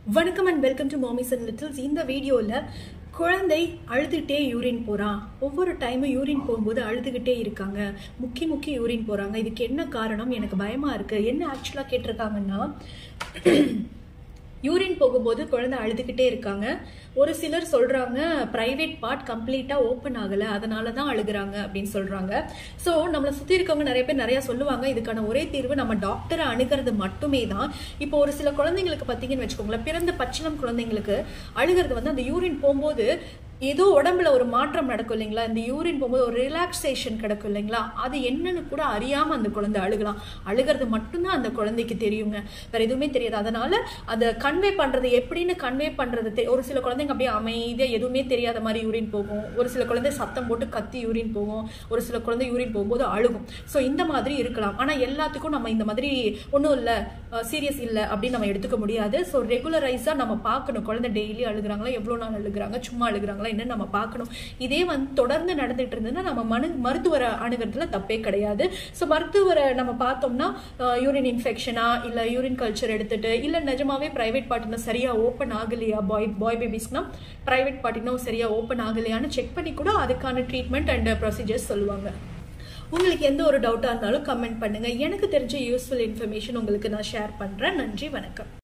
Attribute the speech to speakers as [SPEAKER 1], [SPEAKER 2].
[SPEAKER 1] வணக்கம் and welcome to mommies and littles இந்த வீடியோவில் குழந்தை அழுதுகிட்டே யூரின் போகிறான் ஒவ்வொரு டைமும் யூரின் போகும்போது அழுதுகிட்டே இருக்காங்க முக்கி முக்கி யூரின் போகிறாங்க இதுக்கு என்ன காரணம் எனக்கு பயமாக இருக்குது என்ன ஆக்சுவலாக கேட்டிருக்காங்கன்னா யூரின் போகும்போது குழந்தை அழுதுகிட்டே இருக்காங்க ஒரு சிலர் சொல்றாங்க பிரைவேட் பார்ட் கம்ப்ளீட்டா ஓப்பன் ஆகல அதனால தான் அழுகுறாங்க அப்படின்னு சொல்றாங்க ஸோ நம்மளை சுத்தி இருக்கவங்க நிறைய பேர் நிறைய சொல்லுவாங்க இதுக்கான ஒரே தீர்வு நம்ம டாக்டரை அணுகிறது மட்டுமே தான் இப்போ ஒரு சில குழந்தைங்களுக்கு பார்த்தீங்கன்னு வச்சுக்கோங்களேன் பிறந்த பச்சிளம் குழந்தைங்களுக்கு அழுகிறது வந்து அந்த யூரின் போகும்போது ஏதோ உடம்புல ஒரு மாற்றம் நடக்கும் இல்லைங்களா இந்த யூரின் போகும்போது ஒரு ரிலாக்ஸேஷன் கிடக்கும் இல்லைங்களா அது என்னன்னு கூட அறியாம அந்த குழந்தை அழுகலாம் அழுகிறது மட்டும்தான் அந்த குழந்தைக்கு தெரியுங்க வேற எதுவுமே தெரியாது அதனால அதை கன்வே பண்றது எப்படின்னு கன்வே பண்றது தெ- ஒரு சில குழந்தைங்க அப்படியே அமைதியா எதுவுமே தெரியாத மாதிரி யூரின் போகும் ஒரு சில குழந்தை சத்தம் போட்டு கத்தி யூரின் போகும் ஒரு சில குழந்தை யூரின் போகும்போது அழுகும் ஸோ இந்த மாதிரி இருக்கலாம் ஆனா எல்லாத்துக்கும் நம்ம இந்த மாதிரி ஒன்றும் இல்லை சீரியஸ் இல்லை அப்படின்னு நம்ம எடுத்துக்க முடியாது ஸோ ரெகுலரைஸாக நம்ம பார்க்கணும் குழந்தை டெய்லி அழுகுறாங்களா எவ்வளோ நாள் அழுகுறாங்க சும்மா அழுகுறாங்களா என்னன்னு நம்ம பார்க்கணும் இதே வந்து தொடர்ந்து நடந்துட்டு இருந்ததுன்னா நம்ம மனு மருத்துவரை அணுகிறதுல தப்பே கிடையாது ஸோ மருத்துவரை நம்ம பார்த்தோம்னா யூரின் இன்ஃபெக்ஷனா இல்லை யூரின் கல்ச்சர் எடுத்துட்டு இல்லை நிஜமாவே ப்ரைவேட் பார்ட்டினா சரியா ஓப்பன் ஆகலையா பாய் பாய் பேபிஸ்னா ப்ரைவேட் பார்ட்டினா சரியா ஓப்பன் ஆகலையான்னு செக் பண்ணி கூட அதுக்கான ட்ரீட்மெண்ட் அண்ட் ப்ரொசீஜர்ஸ் சொல்லுவாங்க உங்களுக்கு எந்த ஒரு டவுட்டாக இருந்தாலும் கமெண்ட் பண்ணுங்க எனக்கு தெரிஞ்ச யூஸ்ஃபுல் இன்ஃபர்மேஷன் உங்களுக்கு நான் ஷேர் பண்றேன் நன்றி வணக்கம்